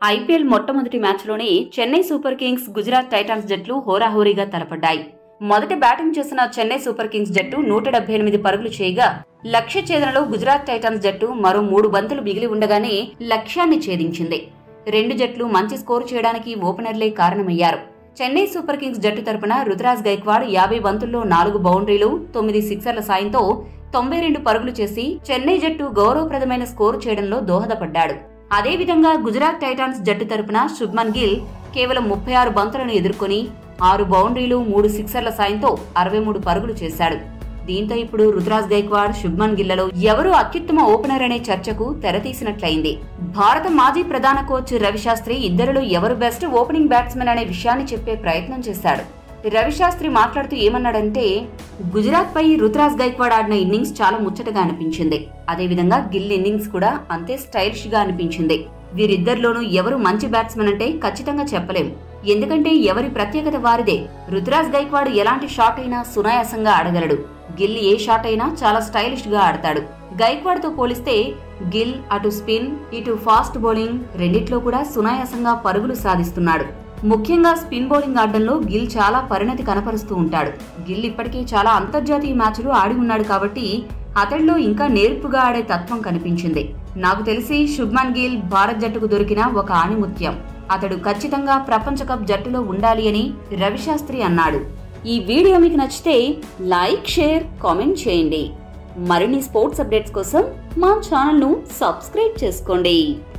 IPL మొట్టమొదటి మ్యాచ్లోనే Chennai super kings Gujarat titans జట్లు హోరాహోరీగా తలపడ్డాయి మొదట బ్యాటింగ్ చేసిన చెన్నై సూపర్ కింగ్స్ జట్టు నూట డెబ్బై ఎనిమిది పరుగులు చేయగా లక్ష్య ఛేదనలో గుజరాత్ టైటాన్స్ జట్టు మరో మూడు బంతులు మిగిలి ఉండగానే లక్ష్యాన్ని ఛేదించింది రెండు జట్లు మంచి స్కోరు చేయడానికి ఓపెనర్లే కారణమయ్యారు చెన్నై సూపర్ కింగ్స్ జట్టు తరపున రుతురాజ్ గైక్వాడ్ యాభై బంతుల్లో నాలుగు బౌండరీలు తొమ్మిది సిక్సర్ల సాయంతో తొంభై రెండు పరుగులు చేసి చెన్నై జట్టు గౌరవప్రదమైన స్కోరు చేయడంలో దోహదపడ్డాడు అదేవిధంగా గుజరాత్ టైటాన్స్ జట్టు తరపున శుభ్మన్ గిల్ కేవలం ముప్పై ఆరు బంతులను ఎదుర్కొని ఆరు బౌండరీలు మూడు సిక్సర్ల సాయంతో అరవై మూడు పరుగులు చేశాడు దీంతో ఇప్పుడు రుతురాజ్ గైక్వాడ్ శుభ్మన్ గిల్లలో ఎవరు అత్యుత్తమ ఓపెనర్ అనే చర్చకు తెరతీసినట్లయింది భారత మాజీ ప్రధాన కోచ్ రవిశాస్త్రి ఇద్దరిలో ఎవరు బెస్ట్ ఓపెనింగ్ బ్యాట్స్మెన్ అనే విషయాన్ని చెప్పే ప్రయత్నం చేశాడు రవిశాస్త్రి మాట్లాడుతూ ఏమన్నాడంటే గుజరాత్ పై రుతురాజ్ గైక్వాడ్ ఆడిన ఇన్నింగ్స్ చాలా ముచ్చటగా అనిపించింది అదేవిధంగా గిల్ ఇన్నింగ్స్ కూడా అంతే స్టైలిష్ గా అనిపించింది వీరిద్దరిలోనూ ఎవరు మంచి బ్యాట్స్మెన్ అంటే ఖచ్చితంగా చెప్పలేం ఎందుకంటే ఎవరి ప్రత్యేకత వారిదే రుతురాజ్ గైక్వాడ్ ఎలాంటి షాట్ అయినా సునాయాసంగా ఆడగలడు గిల్ ఏ షాట్ అయినా చాలా స్టైలిష్ గా ఆడతాడు గైక్వాడ్ తో పోలిస్తే గిల్ అటు స్పిన్ ఇటు ఫాస్ట్ బౌలింగ్ రెండిట్లో కూడా సునాయాసంగా పరుగులు సాధిస్తున్నాడు ముఖ్యంగా స్పిన్ బౌలింగ్ ఆడడంలో గిల్ చాలా పరిణతి కనపరుస్తూ ఉంటాడు గిల్ ఇప్పటికే చాలా అంతర్జాతీయ మ్యాచ్లు ఆడి ఉన్నాడు కాబట్టి అతడిలో ఇంకా నేర్పుగా ఆడే తత్వం కనిపించింది నాకు తెలిసి శుభ్మన్ గిల్ భారత్ జట్టుకు దొరికిన ఒక ఆణిముత్యం అతడు ఖచ్చితంగా ప్రపంచ కప్ జట్టులో ఉండాలి అని రవిశాస్త్రి అన్నాడు ఈ వీడియో మీకు నచ్చితే లైక్ షేర్ కామెంట్ చేయండి మరిన్ని స్పోర్ట్స్ అప్డేట్స్ కోసం మా ఛానల్ను సబ్స్క్రైబ్ చేసుకోండి